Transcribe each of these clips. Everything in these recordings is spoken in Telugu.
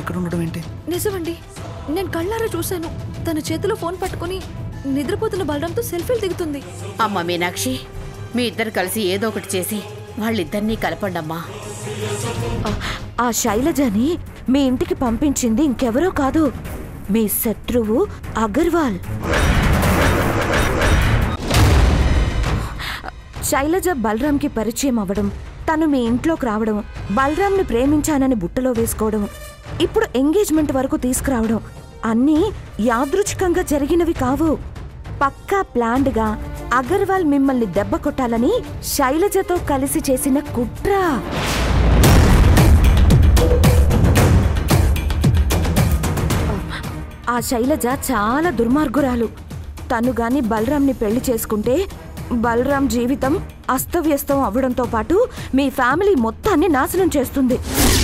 ఇక్కడ ఉండడం ఏంటి నిజమండి నేను కళ్ళారా చూశాను తన చేతిలో ఫోన్ పట్టుకొని నిద్రపోతున్న బలరాంతో సెల్ఫీలు దిగుతుంది అమ్మ మీనాక్షి మీ ఇద్దరు కలిసి ఏదో ఒకటి చేసి వాళ్ళిద్దరినీ కలపండమ్మా ఆ శైలజని మీ ఇంటికి పంపించింది ఇంకెవరో కాదు మీ శత్రువు అగర్వాల్ శైలజ బలరాంకి పరిచయం అవ్వడం తను మీ ఇంట్లోకి రావడం బలరాంని ప్రేమించానని బుట్టలో వేసుకోవడం ఇప్పుడు ఎంగేజ్మెంట్ వరకు తీసుకురావడం అన్నీ యాదృచ్ఛికంగా జరిగినవి కావు పక్కా ప్లాన్డ్గా అగర్వాల్ మిమ్మల్ని దెబ్బ కొట్టాలని శైలజతో కలిసి చేసిన కుట్ర ఆ శైలజ చాలా దుర్మార్గురాలు తను గాని బలరాంని పెళ్లి చేసుకుంటే బలరాం జీవితం అస్తవ్యస్తం అవ్వడంతో పాటు మీ ఫ్యామిలీ మొత్తాన్ని నాశనం చేస్తుంది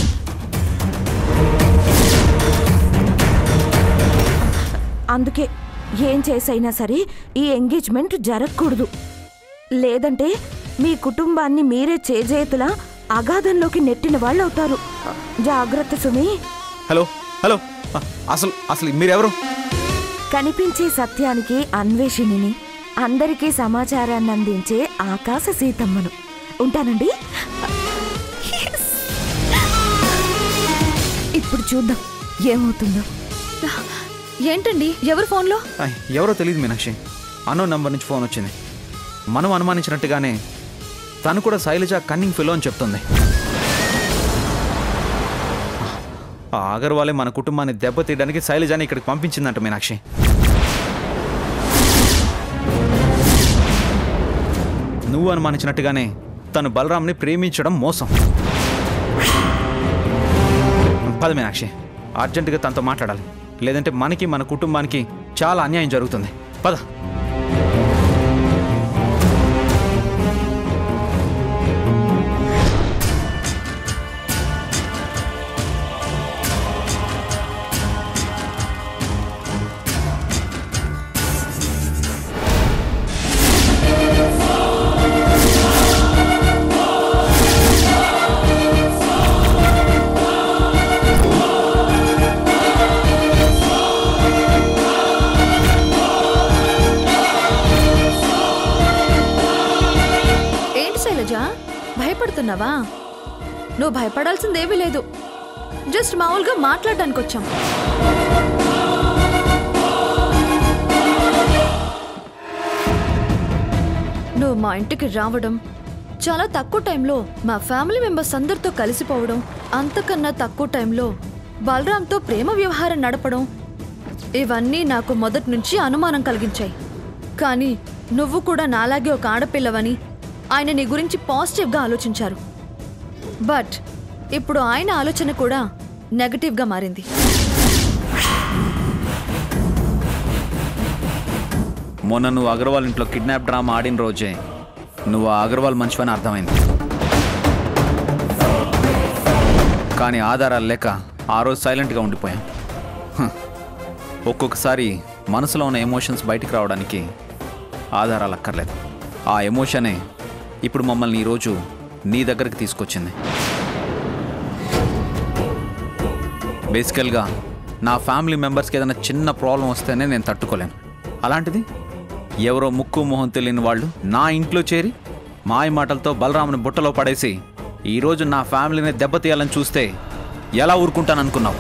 అందుకే ఏం చేసైనా సరే ఈ ఎంగేజ్మెంట్ జరగకూడదు లేదంటే మీ కుటుంబాన్ని మీరే చేజేతులా అగాధంలోకి నెట్టిన వాళ్ళు అవుతారు జాగ్రత్త సుమి హలో హలో ఆ, అసలు అసలు మీరెవరు కనిపించే సత్యానికి అన్వేషిణిని అందరికీ సమాచారాన్ని అందించే ఆకాశ సీతమ్మను ఉంటానండి ఇప్పుడు చూద్దాం ఏమవుతుందో ఏంటండి ఎవరు ఫోన్లో ఆ, ఎవరో తెలియదు మీనాక్షి అన్నో నంబర్ నుంచి ఫోన్ వచ్చింది మనం అనుమానించినట్టుగానే తను కూడా శైలజ కన్నింగ్ ఫిలో అని చెప్తుంది ఆ అగర్వాలే మన కుటుంబాన్ని దెబ్బతీయడానికి శైలజాని ఇక్కడికి పంపించిందంట మీనాక్షి నువ్వు అనుమానించినట్టుగానే తను బలరాంని ప్రేమించడం మోసం పద మీనాక్షి అర్జెంటుగా తనతో మాట్లాడాలి లేదంటే మనకి మన కుటుంబానికి చాలా అన్యాయం జరుగుతుంది పద ఏంటి శైలజ భయపడుతున్నావా నువ్వు భయపడాల్సిందేమీ లేదు జస్ట్ మామూలుగా మాట్లాడడానికి వచ్చాం నువ్వు మా ఇంటికి రావడం చాలా తక్కువ టైంలో మా ఫ్యామిలీ మెంబర్స్ అందరితో కలిసిపోవడం అంతకన్నా తక్కువ టైంలో బలరాంతో ప్రేమ వ్యవహారం నడపడం ఇవన్నీ నాకు మొదటి నుంచి అనుమానం కలిగించాయి కానీ నువ్వు కూడా నాలాగే ఒక ఆడపిల్లవని ఆయన నీ గురించి పాజిటివ్గా ఆలోచించారు బట్ ఇప్పుడు ఆయన ఆలోచన కూడా నెగటివ్గా మారింది మొన్న నువ్వు అగర్వాల్ ఇంట్లో కిడ్నాప్ డ్రామా ఆడిన రోజే నువ్వు ఆ అగర్వాల్ మంచివని అర్థమైంది కానీ ఆధారాలు లేక ఆ రోజు సైలెంట్గా ఉండిపోయాం హ. ఒక్కొక్కసారి మనసులో ఉన్న ఎమోషన్స్ బయటికి రావడానికి ఆధారాలు అక్కర్లేదు ఆ ఎమోషనే ఇప్పుడు మమ్మల్ని ఈరోజు నీ దగ్గరికి తీసుకొచ్చింది బేసికల్గా నా ఫ్యామిలీ మెంబర్స్కి ఏదైనా చిన్న ప్రాబ్లం వస్తేనే నేను తట్టుకోలేను అలాంటిది ఎవరో ముక్కు మొహం తెలియని వాళ్ళు నా ఇంట్లో చేరి మాయ మాటలతో బలరాముని బుట్టలో పడేసి ఈరోజు నా ఫ్యామిలీని దెబ్బతీయాలని చూస్తే ఎలా ఊరుకుంటాను అనుకున్నావు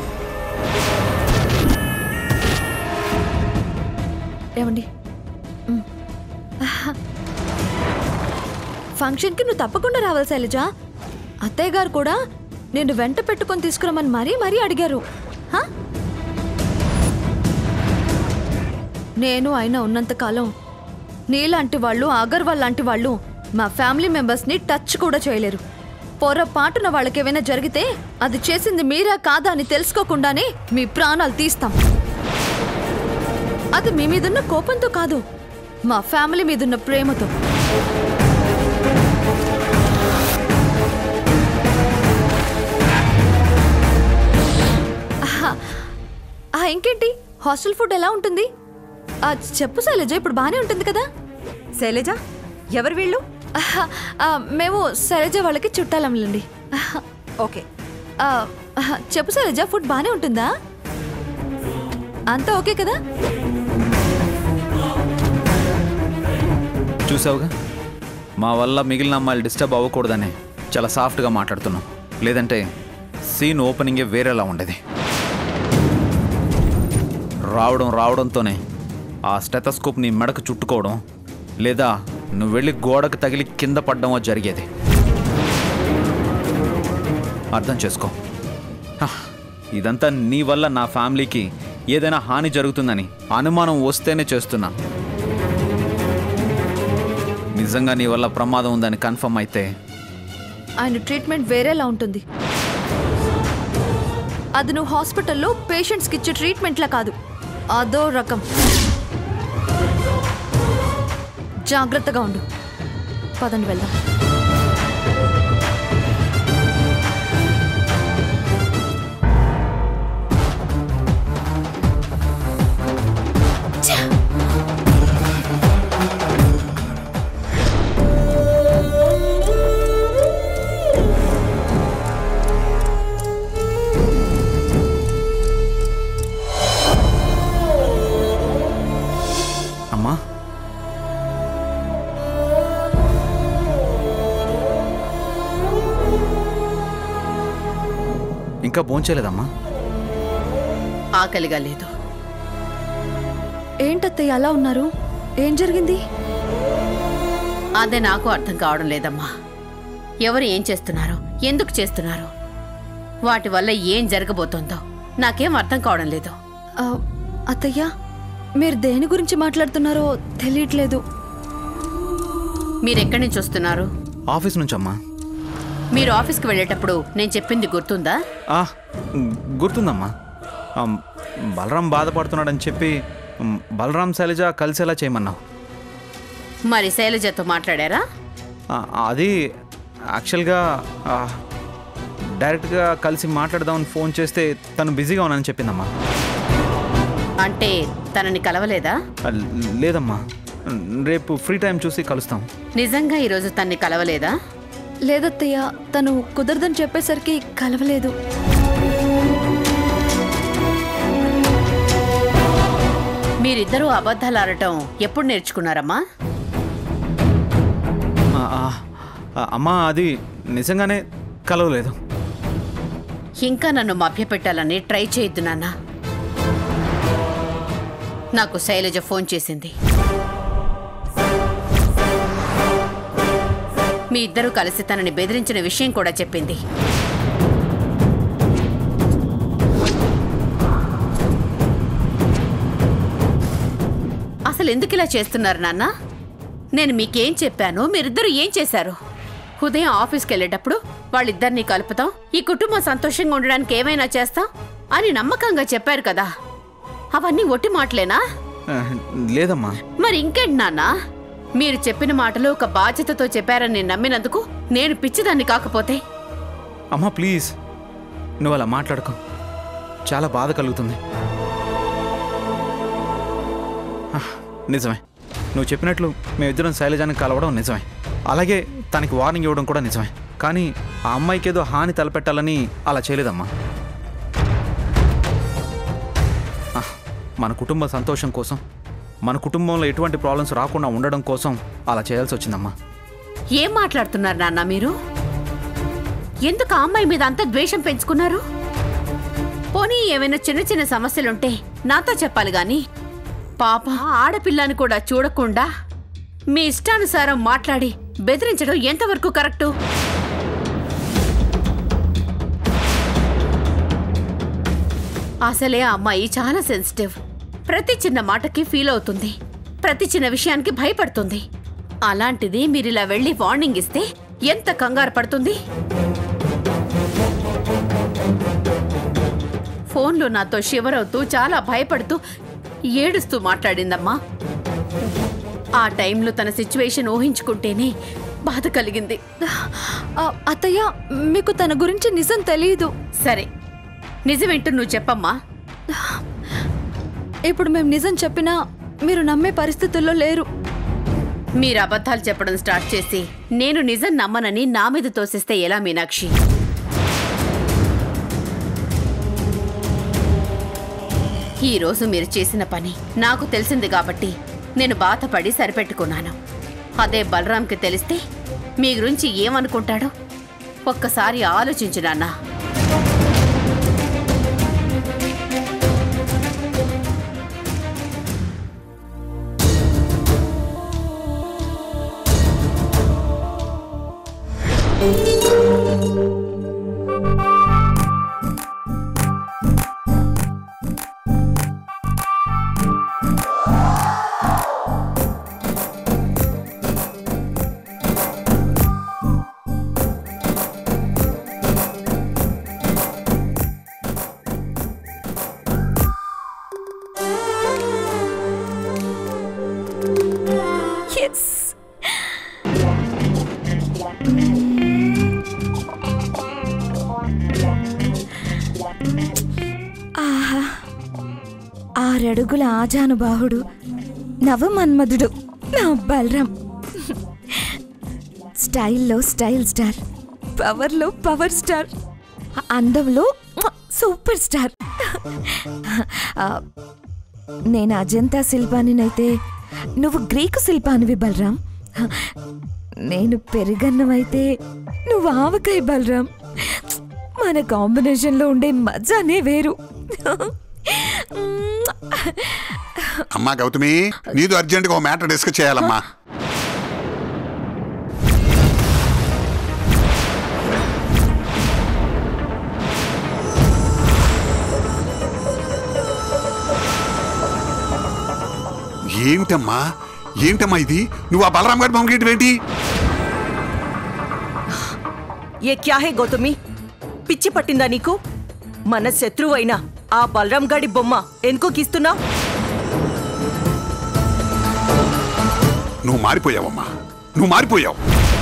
ఏమండి మ్. ఆహా. ఫంక్షన్కి నువ్వు తప్పకుండా రావాలి శైలజ అత్తయ్య గారు కూడా నిన్ను వెంట పెట్టుకొని తీసుకురమ్మని మరీ మరీ అడిగారు హా? నేను అయినా ఉన్నంతకాలం నీలాంటి వాళ్ళు అగర్వాల్ లాంటి వాళ్ళు మా ఫ్యామిలీ మెంబర్స్ని టచ్ కూడా చేయలేరు పొరపాటున వాళ్ళకి ఏమైనా జరిగితే అది చేసింది మీరా కాదా అని తెలుసుకోకుండానే మీ ప్రాణాలు తీస్తాం అది మీ మీదున్న కోపంతో కాదు మా ఫ్యామిలీ మీదున్న ప్రేమతో ఆహా. ఆ, ఇంకేంటి హాస్టల్ ఫుడ్ ఎలా ఉంటుంది ఆ, చెప్పు శైలజ ఇప్పుడు బానే ఉంటుంది కదా శైలజ ఎవరు వీళ్ళు ఆహా, ఆ, మేము శైలజ వాళ్ళకి చుట్టాలండి ఓకే ఆహా, చెప్పు శైలజ ఫుడ్ బానే ఉంటుందా అంతా ఓకే కదా చూసావుగా మా వల్ల మిగిలిన అమ్మాయిలు డిస్టర్బ్ అవ్వకూడదని చాలా సాఫ్ట్గా మాట్లాడుతున్నాం లేదంటే సీన్ ఓపెనింగే వేరేలా ఉండేది రావడం రావడంతోనే ఆ స్టెథస్కోప్ నీ మెడకు చుట్టుకోవడం లేదా నువ్వు వెళ్ళి గోడకు తగిలి కింద పడ్డమో జరిగేది అర్థం చేసుకో హ, ఇదంతా నీ వల్ల నా ఫ్యామిలీకి ఏదైనా హాని జరుగుతుందని అనుమానం వస్తేనే చేస్తున్నాను నిజంగా నీ వల్ల ప్రమాదం ఉందని కన్ఫర్మ్ అయితే ఆయన ట్రీట్మెంట్ వేరేలా ఉంటుంది అది నువ్వు హాస్పిటల్లో పేషెంట్స్కి ఇచ్చే ట్రీట్మెంట్లా కాదు అదో రకం జాగ్రత్తగా ఉండు పదండి వెళ్దాం అమ్మా ఇంకా భోంచేయలేదమ్మా ఆకలిగా లేదు ఏంటత్తయ్య అలా ఉన్నారు ఏం జరిగింది అదే నాకు అర్థం కావడం లేదమ్మా ఎవరు ఏం చేస్తున్నారు ఎందుకు చేస్తున్నారు వాటి వల్ల ఏం జరగబోతోందో నాకేం అర్థం కావడం లేదు ఆ, అత్తయ్య మీరు దేని గురించి మాట్లాడుతున్నారో తెలియట్లేదు మీరెక్కడి నుంచి వస్తున్నారు ఆఫీస్ నుంచమ్మా మీరు ఆఫీస్కి వెళ్ళేటప్పుడు నేను చెప్పింది గుర్తుందా ఆ, గుర్తుందమ్మా ఆ, బలరాం బాధపడుతున్నాడని చెప్పి మ్, బలరాం శైలజ కలిసేలా చేయమన్నావు మరి శైలజతో మాట్లాడారా ఆ, అది యాక్చువల్గా ఆ, డైరెక్ట్గా కలిసి మాట్లాడదామని ఫోన్ చేస్తే తను బిజీగా ఉన్నానని చెప్పిందమ్మా అంటే తనని కలవలేదా ఆ, లేదమ్మా రేపు ఫ్రీ టైం చూసి కలుస్తాం నిజంగా ఈరోజు తన్ని కలవలేదా లేదత్తయ్య తను కుదరదని చెప్పేసరికి కలవలేదు మీరిద్దరూ అబద్ధాలు ఆడటం ఎప్పుడు నేర్చుకున్నారమ్మా ఆ, ఆ, ఆ, అమ్మా అది నిజంగానే కలవలేదు ఇంకా నన్ను మభ్యపెట్టాలని ట్రై చేయొద్దు నాన్న నాకు శైలజ ఫోన్ చేసింది మీ ఇద్దరూ కలిసి తనని బెదిరించిన విషయం కూడా చెప్పింది అసలు ఎందుకు ఇలా చేస్తున్నారు నాన్న నేను మీకేం చెప్పాను మీరిద్దరూ ఏం చేశారు ఉదయం ఆఫీస్కి వెళ్ళేటప్పుడు వాళ్ళిద్దరినీ కలుపుతాం ఈ కుటుంబం సంతోషంగా ఉండడానికి ఏమైనా చేస్తాం అని నమ్మకంగా చెప్పారు కదా అవన్నీ ఒట్టి మాటలేనా ఆ, లేదమ్మా మరి ఇంకేంటి నాన్న మీరు చెప్పిన మాటలు ఒక బాధ్యతతో చెప్పారని నేను నమ్మినందుకు నేను పిచ్చిదాన్ని కాకపోతే అమ్మా ప్లీజ్ నువ్వు అలా మాట్లాడుకో చాలా బాధ కలుగుతుంది ఆ, నిజమే నువ్వు చెప్పినట్లు మేమిద్దరం శైలజాన్ని కలవడం నిజమే అలాగే తనకి వార్నింగ్ ఇవ్వడం కూడా నిజమే కానీ ఆ అమ్మాయికి ఏదో హాని తలపెట్టాలని అలా చేయలేదమ్మా ఆ, మన కుటుంబ సంతోషం కోసం మన కుటుంబంలో ఎటువంటి ప్రాబ్లమ్స్ రాకుండా ఉండడం కోసం అలా చేయాల్సి వచ్చిందమ్మా ఏం మాట్లాడుతున్నారు నాన్న మీరు ఎందుకు ఆ అమ్మాయి మీద అంత ద్వేషం పెంచుకున్నారు పోనీ ఏమైనా చిన్న చిన్న సమస్యలుంటే నాతో చెప్పాలి గాని పాప ఆడపిల్లని కూడా చూడకుండా మీ ఇష్టానుసారం మాట్లాడి బెదిరించడం ఎంతవరకు కరెక్టు అసలే ఆ అమ్మాయి చాలా సెన్సిటివ్ ప్రతి చిన్న మాటకి ఫీల్ అవుతుంది ప్రతి చిన్న విషయానికి భయపడుతుంది అలాంటిది మీరు ఇలా వెళ్ళి వార్నింగ్ ఇస్తే ఎంత కంగారు పడుతుంది ఫోన్లో నాతో షివర్ అవుతూ చాలా భయపడుతూ ఏడుస్తూ మాట్లాడిందమ్మా ఆ టైంలో తన సిచ్యువేషన్ ఊహించుకుంటేనే బాధ కలిగింది ఆ, అత్తయ్య మీకు తన గురించి నిజం తెలియదు సరే నిజమేంటో నువ్వు చెప్పమ్మా ఇప్పుడు మేము నిజం చెప్పినా మీరు నమ్మే పరిస్థితుల్లో లేరు మీరు అబద్ధాలు చెప్పడం స్టార్ట్ చేసి నేను నిజం నమ్మనని నా మీద తోసిస్తే ఎలా మీనాక్షి ఈ రోజు మీరు చేసిన పని నాకు తెలిసింది కాబట్టి నేను బాధపడి సరిపెట్టుకున్నాను అదే బలరాంకి తెలిస్తే మీ గురించి ఏమనుకుంటాడో ఒక్కసారి ఆలోచించు నాన్నా ఎస్ ఆహా ఆరడుగుల ఆజానుబాహుడు నవమన్మధుడు నా బలరాం స్టైల్లో స్టైల్ స్టార్ పవర్లో పవర్ స్టార్ అందంలో సూపర్ స్టార్ ఆ, నేను అజంతా శిల్పానినైతే నువ్వు గ్రీకు శిల్పానివి బలరాం నేను పెరుగన్నమైతే నువ్వు ఆవకాయ బలరాం మన కాంబినేషన్లో ఉండే మజానే వేరు అమ్మా గౌతమి నీదు అర్జెంటుగా ఒక మ్యాటర్ డిస్కస్ చేయాలమ్మా ఏమిటమ్మా ఏంటమ్మా ఇది నువ్వు ఆ బలరాం గారి బొమ్మ గీయటం ఏంటి ఏ క్యా హే గౌతమి పిచ్చి పట్టిందా నీకు మన శత్రువైన ఆ బలరాం గాడి బొమ్మ ఎందుకు గీస్తున్నా నువ్వు మారిపోయావమ్మా నువ్వు మారిపోయావు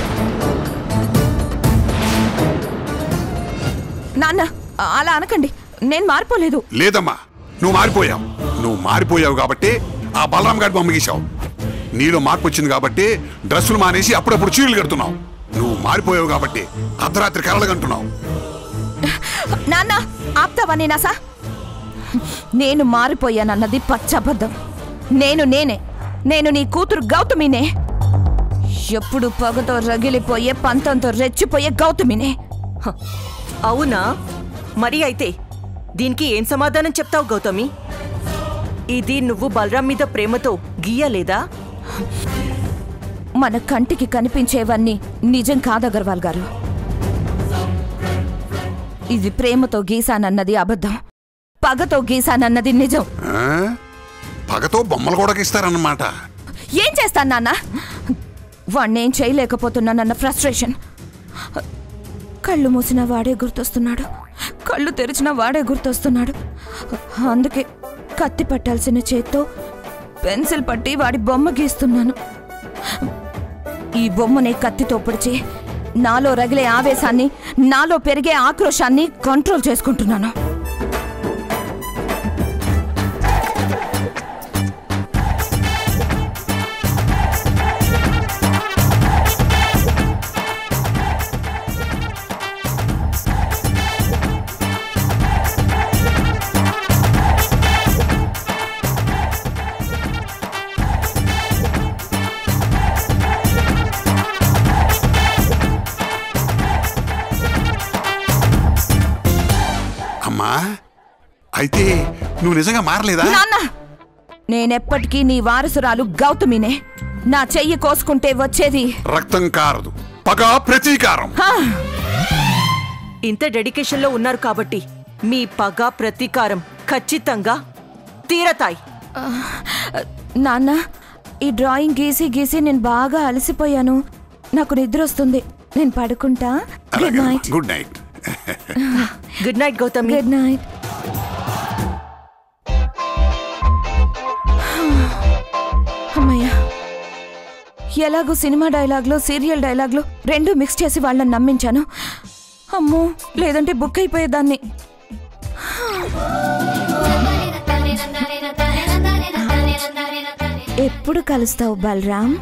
నాన్న అలా అనకండి నేను మారిపోలేదు లేదమ్మా నువ్వు మారిపోయావు నువ్వు మారిపోయావు కాబట్టి ఆ బలరాం గారి బొమ్మ గీసావు నీలో మార్పు వచ్చింది కాబట్టి డ్రెస్సులు మానేసి అప్పుడప్పుడు చీరలు కడుతున్నావు నువ్వు మారిపోయావు కాబట్టి అర్ధరాత్రి కలలు కంటున్నావు నాన్న ఆప్తావా నేనాసా నేను మారిపోయానన్నది పచ్చబద్ధం నేను నేనే నేను నీ కూతురు గౌతమినే ఎప్పుడు పొగతో రగిలిపోయే పంతంతో రెచ్చిపోయే గౌతమినే హ, అవునా మరి అయితే దీనికి ఏం సమాధానం చెప్తావు గౌతమి ఇది నువ్వు బలరాం మీద ప్రేమతో గీయలేదా మన కంటికి కనిపించేవన్నీ నిజం కాదు అగర్వాల్ గారు ఇది ప్రేమతో గీసానన్నది అబద్ధం పగతో గీసానన్నది నిజం ఆ? పగతో బొమ్మలు కూడా గీస్తారన్నమాట ఏం చేస్తాను నాన్న వాణ్ణేం చేయలేకపోతున్నానన్న ఫ్రస్ట్రేషన్ కళ్ళు మూసిన వాడే గుర్తొస్తున్నాడు కళ్ళు తెరిచిన వాడే గుర్తొస్తున్నాడు అందుకే కత్తి పట్టాల్సిన చేత్తో పెన్సిల్ పట్టి వాడి బొమ్మ గీస్తున్నాను ఈ బొమ్మనే కత్తితో పొడిచి నాలో రగిలే ఆవేశాన్ని నాలో పెరిగే ఆక్రోశాన్ని కంట్రోల్ చేసుకుంటున్నాను అమ్మా అయితే నువ్వు నిజంగా మారలేదా నాన్న నేనెప్పటికీ నీ వారసురాలు గౌతమినే నా చెయ్యి కోసుకుంటే వచ్చేది రక్తం కారదు పగ ప్రతీకారం హా! ఇంత డెడికేషన్లో ఉన్నారు కాబట్టి మీ పగ ప్రతీకారం ఖచ్చితంగా తీరతాయి నాన్న ఈ డ్రాయింగ్ గీసి గీసి నేను బాగా అలసిపోయాను నాకు నిద్ర వస్తుంది నేను పడుకుంటా good night good night good night Gautami good night అమ్మయ్యా ఎలాగో సినిమా డైలాగ్లో సీరియల్ డైలాగ్లో రెండు మిక్స్ చేసి వాళ్ళని నమ్మించాను అమ్మో లేదంటే బుక్ అయిపోయేదాన్ని ఎప్పుడు కలుస్తావు బలరాం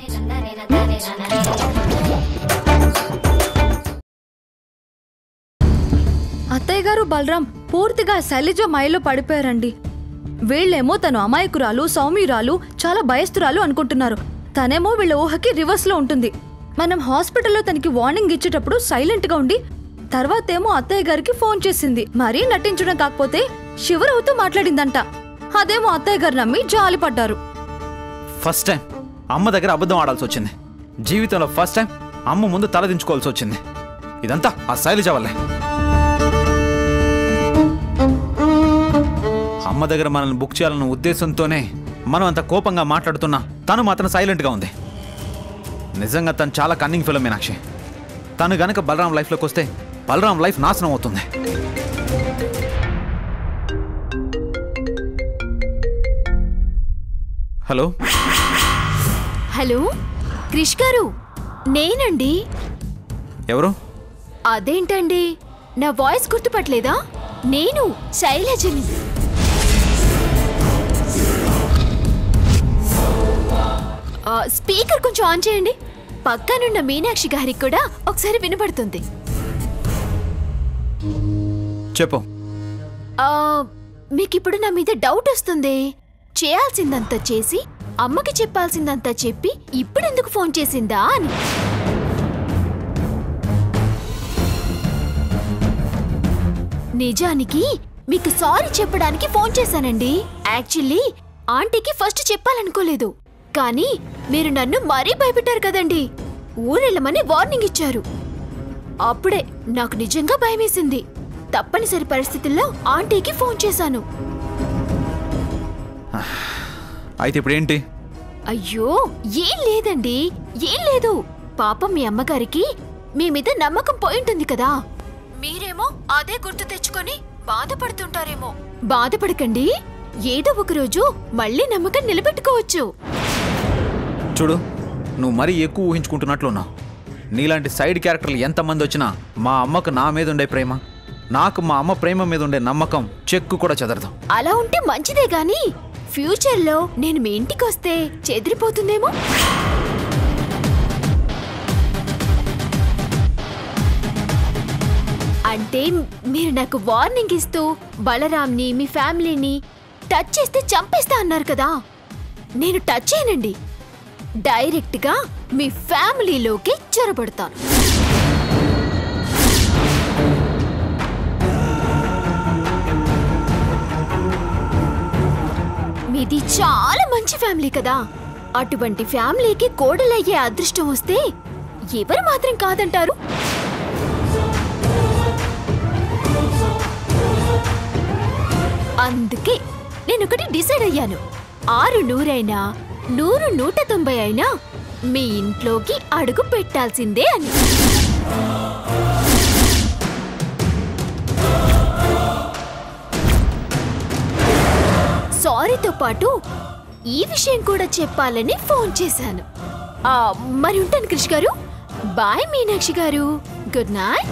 అత్తయ్య గారు బలరాం పూర్తిగా శైలజ మాయలో పడిపోయారండి వీళ్ళేమో తను అమాయకురాలు సౌమ్యురాలు చాలా భయస్తురాలు అనుకుంటున్నారు తనేమో వీళ్ళ ఊహకి రివర్స్ లో ఉంటుంది మనం హాస్పిటల్లో తనకి వార్నింగ్ ఇచ్చేటప్పుడు సైలెంట్ గా ఉండి తర్వాతేమో అత్తయ్య గారికి ఫోన్ చేసింది మరీ నటించడం కాకపోతే షివర్ అవుతూ మాట్లాడిందంట అదేమో అత్తయ్య గారు నమ్మి జాలి పడ్డారు ఫస్ట్ టైం అమ్మ దగ్గర అబద్ధం ఆడాల్సి వచ్చింది జీవితంలో ఫస్ట్ టైం అమ్మ ముందు తలదించుకోవాల్సి వచ్చింది ఇదంతా ఆ శైలజ వల్లే అమ్మ దగ్గర మనల్ని బుక్ చేయాలన్న ఉద్దేశంతోనే మనం అంత కోపంగా మాట్లాడుతున్నా తను మాత్రం సైలెంట్గా ఉంది నిజంగా తను చాలా కన్నింగ్ ఫిలం మీనాక్షి తను గనక బలరాం లైఫ్లోకి వస్తే బలరాం లైఫ్ నాశనం అవుతుంది హలో హలో క్రిష్ గారు నేనండి ఎవరు అదేంటండి నా వాయిస్ గుర్తుపట్టలేదా నేను శైలజని ఆ, స్పీకర్ కొంచెం ఆన్ చేయండి పక్కనున్న మీనాక్షి గారికి కూడా ఒకసారి వినపడుతుంది చెప్పు ఆ, మీకిప్పుడు నా మీద డౌట్ వస్తుంది చేయాల్సిందంతా చేసి అమ్మకి చెప్పాల్సిందంతా చెప్పి ఇప్పుడెందుకు ఫోన్ చేసిందా అని నిజానికి మీకు సారీ చెప్పడానికి ఫోన్ చేశానండి యాక్చువల్లీ ఆంటీకి ఫస్ట్ చెప్పాలనుకోలేదు కానీ మీరు నన్ను మరీ భయపెట్టారు కదండి ఊరెళ్ళమని వార్నింగ్ ఇచ్చారు అప్పుడే నాకు నిజంగా భయమేసింది తప్పనిసరి పరిస్థితుల్లో ఆంటీకి ఫోన్ చేశాను అయితే ఇప్పుడు ఏంటి అయ్యో ఏం లేదండి ఏం లేదు పాపం మీ అమ్మగారికి మీ మీద నమ్మకం పోయింటుంది కదా మీరేమో అదే గుర్తు తెచ్చుకొని బాధపడుతుంటారేమో బాధపడకండి ఏదో ఒక రోజు మళ్ళీ నమ్మకం నిలబెట్టుకోవచ్చు చూడు నువ్వు మరీ ఎక్కువ ఊహించుకుంటున్నట్లున్నావు నీలాంటి సైడ్ క్యారెక్టర్లు ఎంతమంది వచ్చినా మా అమ్మకు నా మీద ఉండే ప్రేమ నాకు మా అమ్మ ప్రేమ మీద ఉండే నమ్మకం చెక్కు కూడా చెదరదు అలా ఉంటే మంచిదే గాని ఫ్యూచర్లో నేను మీ ఇంటికి వస్తే చెదిరిపోతుందేమో అంటే మీరు నాకు వార్నింగ్ ఇస్తూ బలరాంని మీ ఫ్యామిలీని టచ్ చేస్తే చంపేస్తా అన్నారు కదా నేను టచ్ చేయనండి డైరెక్ట్గా మీ ఫ్యామిలీలోకి చొరబడతాను మీది చాలా మంచి ఫ్యామిలీ కదా అటువంటి ఫ్యామిలీకి కోడలయ్యే అదృష్టం వస్తే ఎవరు మాత్రం కాదంటారు అందుకే నేను ఒకటి డిసైడ్ అయ్యాను ఆరు నూరైనా నూరు నూట తొంభై అయినా మీ ఇంట్లోకి అడుగు పెట్టాల్సిందే అని సారీతో పాటు ఈ విషయం కూడా చెప్పాలని ఫోన్ చేశాను ఆ, మరి ఉంటాను క్రిష్ గారు బాయ్ మీనాక్షి గారు గుడ్ నైట్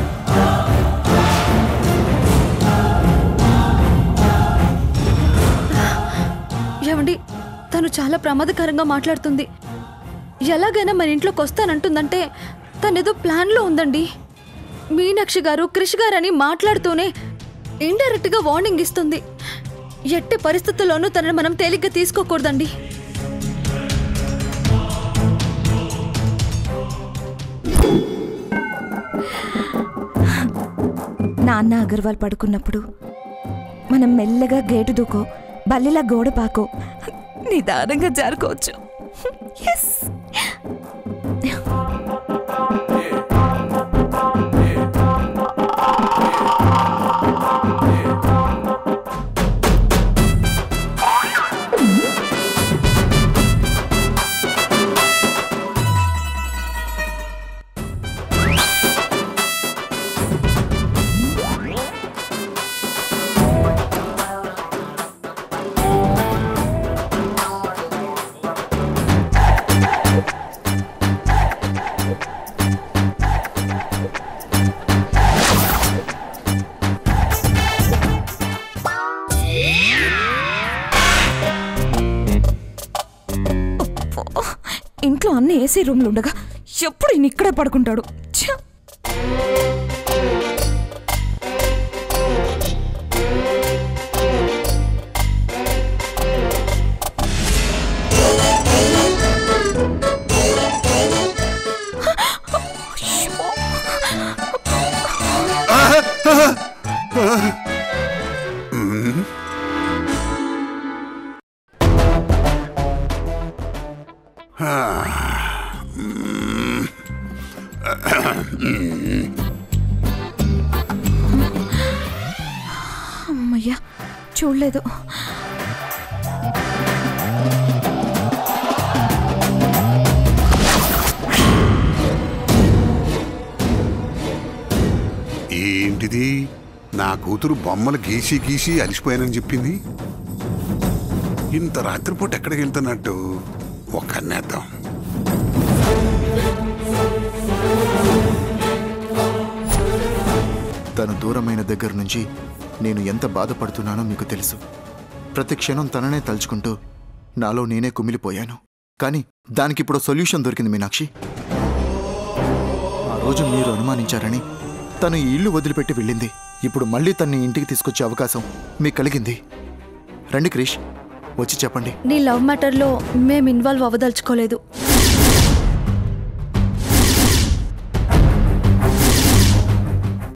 ఏమండి తను చాలా ప్రమాదకరంగా మాట్లాడుతుంది ఎలాగైనా మన ఇంట్లోకి వస్తానంటుందంటే తనేదో ప్లాన్లో ఉందండి మీనాక్షి గారు క్రిష్ గారు అని మాట్లాడుతూనే ఇండైరెక్ట్గా వార్నింగ్ ఇస్తుంది ఎట్టి పరిస్థితుల్లోనూ తనని మనం తేలిగ్గా తీసుకోకూడదండి నాన్న అగర్వాల్ పడుకున్నప్పుడు మనం మెల్లగా గేటు దూకో బల్లిలా గోడ పాకో నిదానంగా జారుకోవచ్చు ఎస్ ఇంట్లో అన్ని ఏసీ రూమ్లు ఉండగా ఎప్పుడు ఈయన ఇక్కడే పడుకుంటాడు ఛ! అమ్మయ్యా చూడలేదు ఏంటిది నా కూతురు బొమ్మలు గీసి గీసి అలిసిపోయానని చెప్పింది ఇంత రాత్రిపూట ఎక్కడికి వెళ్తున్నట్టు ఒక కన్నేద్దాం తను దూరమైన దగ్గర నుంచి నేను ఎంత బాధపడుతున్నానో మీకు తెలుసు ప్రతి క్షణం తననే తలుచుకుంటూ నాలో నేనే కుమిలిపోయాను కానీ దానికి ఇప్పుడు సొల్యూషన్ దొరికింది మీనాక్షి ఆ రోజు మీరు అనుమానించారని తను ఈ ఇల్లు వదిలిపెట్టి వెళ్ళింది ఇప్పుడు మళ్ళీ తన్ని ఇంటికి తీసుకొచ్చే అవకాశం మీకు కలిగింది రండి క్రిష్ వచ్చి చెప్పండి నీ లవ్ మ్యాటర్లో మేం ఇన్వాల్వ్ అవ్వదలుచుకోలేదు